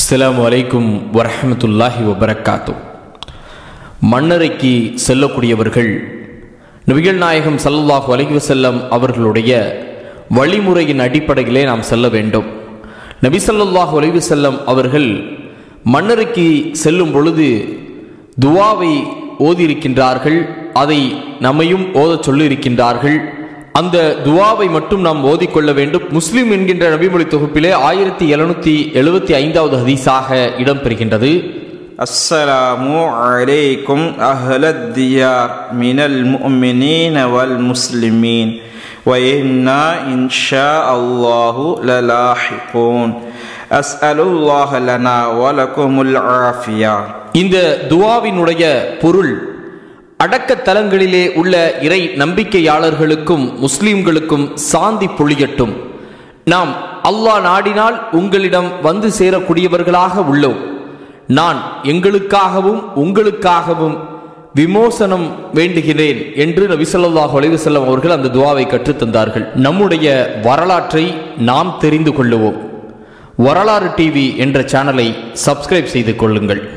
அஸ்ஸலாமு அலைக்கும் வரஹமத்துல்லாஹி வபரக்காத்து மன்னரைக்கு செல்லக்கூடியவர்கள் நபிகள் நாயகம் ஸல்லல்லாஹு அலைஹி வஸல்லம் அவர்களுடைய வழிமுறையின் அடிப்படையிலே நாம் செல்ல வேண்டும் நபி ஸல்லல்லாஹு அலைஹி வஸல்லம் அவர்கள் மன்னரைக்கு செல்லும் பொழுது துவாவை ஓதியிருக்கின்றார்கள் அதை நம்மையும் ஓதச் சொல்லியிருக்கின்றார்கள் அந்த துவாவை மட்டும் நாம் ஓதிக்கொள்ள வேண்டும் முஸ்லிம் என்கின்ற நபிமொழி தொகுப்பிலே ஆயிரத்தி எழுநூத்தி எழுபத்தி ஐந்தாவது ஹதீஸாக இடம்பெறுகின்றது السلام عليكم أهل الديار من المؤمنين والمسلمين وإنا إن شاء الله للاحقون أسأل الله لنا ولكم العافية இந்த துவாவினுடைய பொருள் அடக்க தலங்களிலே உள்ள இறை நம்பிக்கையாளர்களுக்கும் முஸ்லிம்களுக்கும் சாந்தி பொழியட்டும் நாம் அல்லாஹ் நாடினால் உங்களிடம் வந்து சேரக்கூடியவர்களாக உள்ளோம் நான் எங்களுக்காகவும் உங்களுக்காகவும் விமோசனம் வேண்டுகிறேன் என்று நபி ஸல்லல்லாஹு அலைஹி வஸல்லம் அவர்கள் அந்த துவாவை கற்றுத்தந்தார்கள் நம்முடைய வரலாற்றை நாம் தெரிந்து கொள்ளுவோம் வரலாறு டிவி என்ற சேனலை சப்ஸ்கிரைப் செய்து கொள்ளுங்கள்